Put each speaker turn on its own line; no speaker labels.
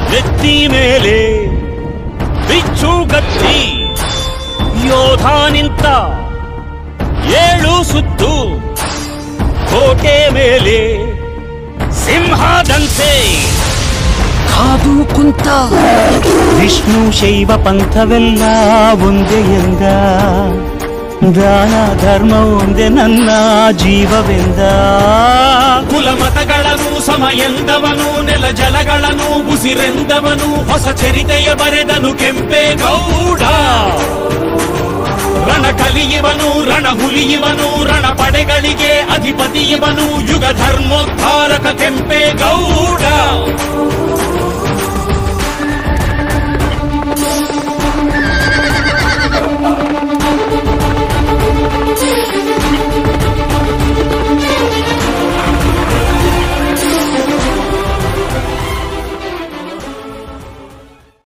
ನೆತ್ತಿ ಮೇಲೆ ಬಿಚ್ಚು ಗತ್ತಿ ಯೋಧ ನಿಂತ ಏಳು ಸುತ್ತು ಕೋಟೆ ಮೇಲೆ ಸಿಂಹದಂತೆ ಕಾದು ಕುಂತ ವಿಷ್ಣು ಶೈವ ಪಂಥವೆಲ್ಲ ಒಂದೇ ಎಂದ ದಾನ ಧರ್ಮ ಒಂದೇ ನನ್ನ ಜೀವವೆಂದ
ಕುಲ ಮತಗಳನ್ನು ಸಮ ಎಂದವನು ನೆಲ ಜಲಗಳನ್ನು ಉಸಿರೆಂದವನು ಹೊಸ ಚರಿತೆಯ ಬರೆದನು ಕೆಂಪೇಗೌಡ ರಣ ಕಲಿಯುವನು ರಣ ಹುಲಿಯುವನು ರಣ ಪಡೆಗಳಿಗೆ ಅಧಿಪತಿಯವನು ಯುಗ ಧರ್ಮೋದ್ಧಾರಕ ಕೆಂಪೇಗೌಡ